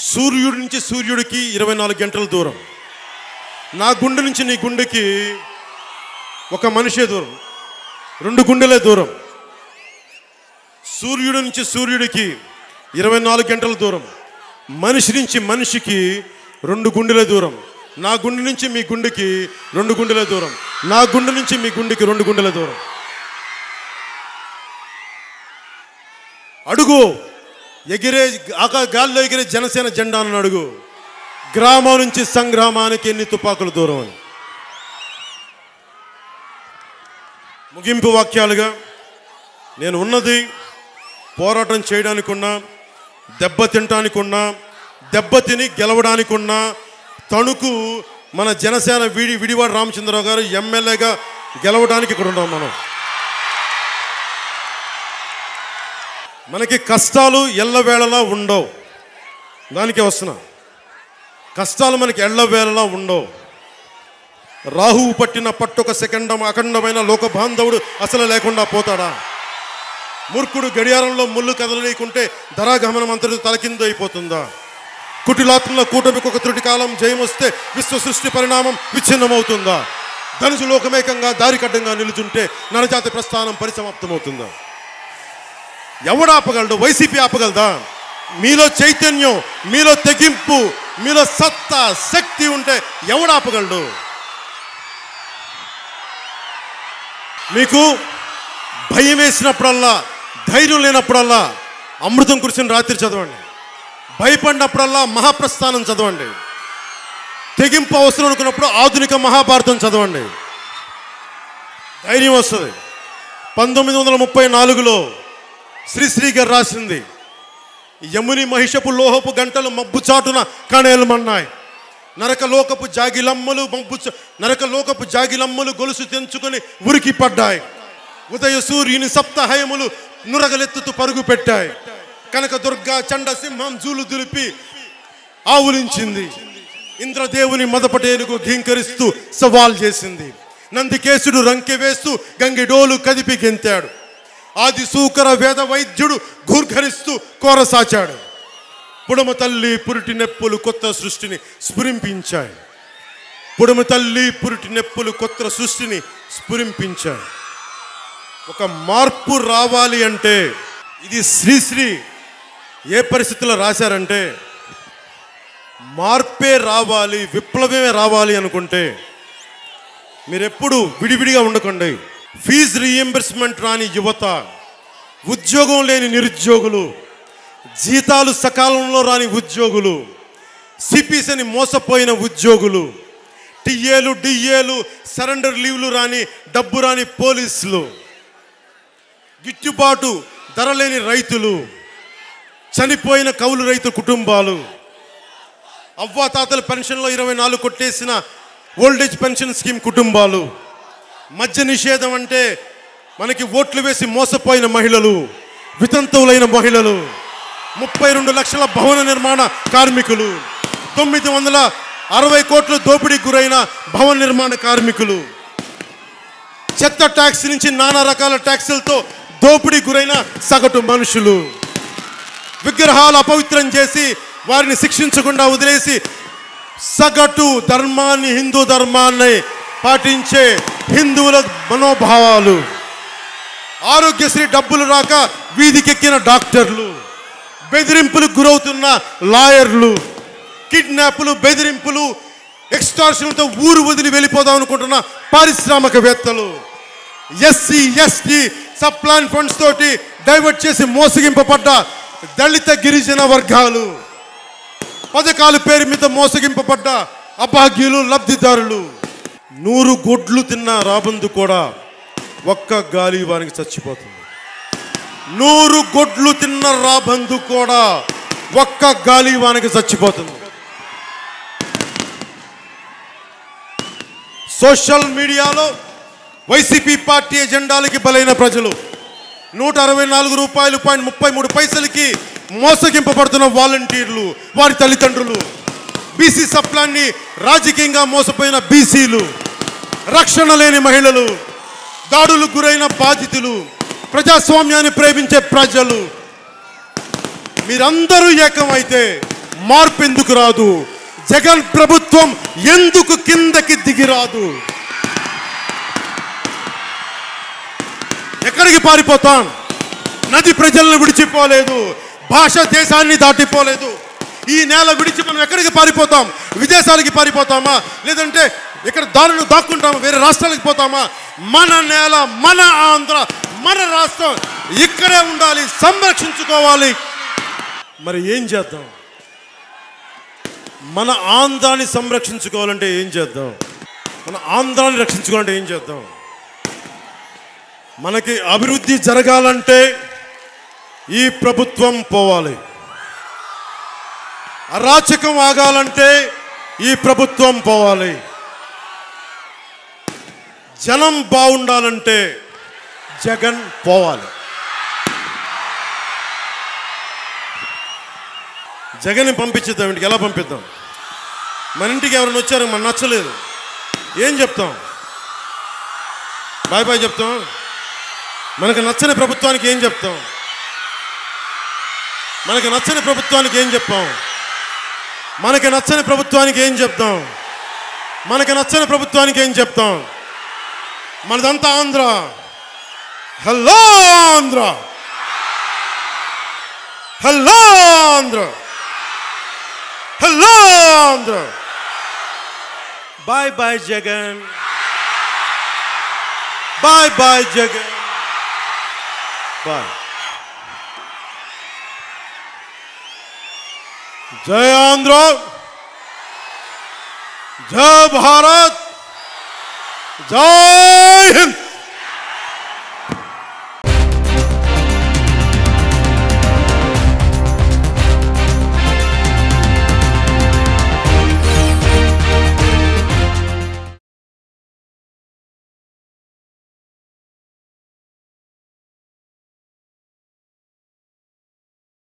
సూర్యుడి నుంచి సూర్యుడికి ఇరవై నాలుగు గంటల దూరం నా గుండె నుంచి నీ గుండెకి ఒక మనిషే దూరం రెండు గుండెలే దూరం సూర్యుడి నుంచి సూర్యుడికి ఇరవై నాలుగు గంటల దూరం మనిషి నుంచి మనిషికి రెండు గుండెల దూరం నా గుండె నుంచి మీ గుండెకి రెండు గుండెల దూరం నా గుండె నుంచి మీ గుండెకి రెండు గుండెల దూరం అడుగు ఎగిరే ఆకా గాల్లో ఎగిరే జనసేన జెండాను అడుగు గ్రామం నుంచి సంగ్రామానికి ఎన్ని తుపాకుల దూరం అని ముగింపు వాక్యాలుగా నేను ఉన్నది పోరాటం చేయడానికి ఉన్నా దెబ్బ తినటానికి ఉన్నా దెబ్బతిని గెలవడానికి ఉన్నా తణుకు మన జనసేన విడి విడివాడ రామచంద్రరావు గారు ఎమ్మెల్యేగా గెలవడానికి ఇక్కడ ఉన్నాం మనం మనకి కష్టాలు ఎల్లవేళలా ఉండవు దానికే వస్తున్నా కష్టాలు మనకి ఎల్లవేళలా ఉండవు రాహువు పట్టిన పట్టొక సెకండం అఖండమైన లోక బాంధవుడు అసలు లేకుండా పోతాడా మూర్ఖుడు గడియారంలో ముళ్ళు కదలనీయకుంటే ధరాగమనం అంతటి తలకిందు అయిపోతుందా కుటిలాత్మల కూటమికి ఒక త్రుటి కాలం జయం వస్తే విశ్వ సృష్టి పరిణామం విచ్ఛిన్నమవుతుందా ధనుసు లోకమేకంగా దారికడ్డంగా నిలుచుంటే నరజాతి ప్రస్థానం పరిసమాప్తమవుతుందా ఎవడు ఆపగలడు వైసీపీ ఆపగలదా మీలో చైతన్యం మీలో తెగింపు మీలో సత్తా శక్తి ఉంటే ఎవడు ఆపగలడు మీకు భయం వేసినప్పుడల్లా ధైర్యం లేనప్పుడల్లా అమృతం కురిసిన రాత్రి చదవండి భయపడినప్పుడల్లా మహాప్రస్థానం చదవండి తెగింపు అవసరం అనుకున్నప్పుడు ఆధునిక మహాభారతం చదవండి ధైర్యం వస్తుంది పంతొమ్మిది వందల ముప్పై నాలుగులో శ్రీశ్రీ గారు రాసింది యముని మహిషపు లోహపు గంటలు మబ్బు చాటున కణేలమన్నాయి నరక లోకపు జాగిలమ్మలు మబ్బు చ- నరక లోకపు జాగిలమ్మలు గొలుసు తెంచుకొని ఉరికి పడ్డాయి ఉదయ సూర్యుని సప్తహయములు నురగలెత్తుతూ పరుగు పెట్టాయి కనక దుర్గా చండ సింహం జూలు దులిపి ఆవులించింది ఇంద్రదేవుని మొదపటేనుగు ఘీంకరిస్తూ సవాల్ చేసింది నందికేశుడు రంకె వేస్తూ గంగిడోలు కదిపి గెంతాడు ఆది సూకర వేద వైద్యుడు ఘూర్ఘరిస్తూ కోరసాచాడు పుడమ తల్లి పురిటి నెప్పులు కొత్త సృష్టిని స్ఫురింపించాయి పుడమ తల్లి పురిటి నెప్పులు కొత్త సృష్టిని స్ఫురింపించాయి ఒక మార్పు రావాలి అంటే ఇది శ్రీశ్రీ ఏ పరిస్థితిలో రాశారంటే మార్పే రావాలి విప్లవమే రావాలి అనుకుంటే మీరెప్పుడు విడివిడిగా ఉండకండి ఫీజు రీఎంబర్స్మెంట్ రాని యువత ఉద్యోగం లేని నిరుద్యోగులు జీతాలు సకాలంలో రాని ఉద్యోగులు సిపిస్ అని మోసపోయిన ఉద్యోగులు టిఏలు డిఏలు సరెండర్ లీవ్లు రాని డబ్బు రాని పోలీసులు గిట్టుబాటు ధర లేని రైతులు చనిపోయిన కౌలు రైతు కుటుంబాలు అవ్వాతాతల పెన్షన్లో ఇరవై నాలుగు కొట్టేసిన ఓల్డేజ్ పెన్షన్ స్కీమ్ కుటుంబాలు మద్య నిషేధం అంటే మనకి ఓట్లు వేసి మోసపోయిన మహిళలు వితంతువులైన మహిళలు ముప్పై రెండు లక్షల భవన నిర్మాణ కార్మికులు తొమ్మిది వందల అరవై కోట్ల దోపిడీకి గురైన భవన నిర్మాణ కార్మికులు చెత్త ట్యాక్స్ నుంచి నానా రకాల ట్యాక్సులతో దోపిడీ గురైన సగటు మనుషులు విగ్రహాలు అపవిత్రం చేసి వారిని శిక్షించకుండా వదిలేసి సగటు ధర్మాన్ని హిందూ ధర్మాన్ని పాటించే హిందువుల మనోభావాలు ఆరోగ్యశ్రీ డబ్బులు రాక వీధికెక్కిన డాక్టర్లు బెదిరింపులకు గురవుతున్న లాయర్లు కిడ్నాప్లు బెదిరింపులు ఎక్స్టార్షన్లతో ఊరు వదిలి వెళ్ళిపోదాం అనుకుంటున్న పారిశ్రామికవేత్తలు SC ST sub plan funds తోటి డైవర్ట్ చేసి మోసగింపబడ్డ దళిత గిరిజన వర్గాలు పథకాల పేరు మీద మోసగింపబడ్డ అభాగ్యులు లబ్ధిదారులు నూరు గొడ్లు తిన్న రాబందు కూడా ఒక్క గాలి వానికి చచ్చిపోతుంది నూరు గొడ్లు తిన్న రాబందు కూడా ఒక్క గాలి వానికి చచ్చిపోతుంది సోషల్ మీడియాలో వైసీపీ పార్టీ ఎజెండాలకి బలైన ప్రజలు నూట అరవై నాలుగు రూపాయలు పాయింట్ ముప్పై మూడు పైసలకి మోసగింపబడుతున్న వాలంటీర్లు వారి తల్లిదండ్రులు బీసీ సప్లాన్ని రాజకీయంగా మోసపోయిన బీసీలు రక్షణ లేని మహిళలు దాడులకు గురైన బాధితులు ప్రజాస్వామ్యాన్ని ప్రేమించే ప్రజలు మీరందరూ ఏకమైతే మార్పు ఎందుకు రాదు జగన్ ప్రభుత్వం ఎందుకు కిందకి దిగిరాదు ఎక్కడికి పారిపోతాం నది ప్రజలను విడిచిపోలేదు భాష దేశాన్ని దాటిపోలేదు ఈ నేల విడిచి మనం ఎక్కడికి పారిపోతాం విదేశాలకి పారిపోతామా లేదంటే ఇక్కడ దారులు దాక్కుంటామా వేరే రాష్ట్రాలకు పోతామా మన నేల మన ఆంధ్ర మన రాష్ట్రం ఇక్కడే ఉండాలి సంరక్షించుకోవాలి మరి ఏం చేద్దాం మన ఆంధ్రాన్ని సంరక్షించుకోవాలంటే ఏం చేద్దాం మన ఆంధ్రాన్ని రక్షించుకోవాలంటే ఏం చేద్దాం మనకి అభివృద్ధి జరగాలంటే ఈ ప్రభుత్వం పోవాలి అరాచకం ఆగాలంటే ఈ ప్రభుత్వం పోవాలి జనం బాగుండాలంటే జగన్ పోవాలి జగన్ని పంపించేద్దాం ఇంటికి ఎలా పంపిద్దాం మన ఇంటికి ఎవరైనా వచ్చారు మన నచ్చలేదు ఏం చెప్తాం బాయ్ బాయ్ చెప్తాం మనకు నచ్చని ప్రభుత్వానికి ఏం చెప్తాం మనకు నచ్చని ప్రభుత్వానికి ఏం చెప్పాం మనకి నచ్చని ప్రభుత్వానికి ఏం చెప్తాం మనకి నచ్చని ప్రభుత్వానికి ఏం చెప్తాం మనదంతా Andhra hello Andhra hello Andhra hello Andhra bye bye Jagan bye bye Jagan bye జై ఆంధ్ర జై భారత్ జై హింద్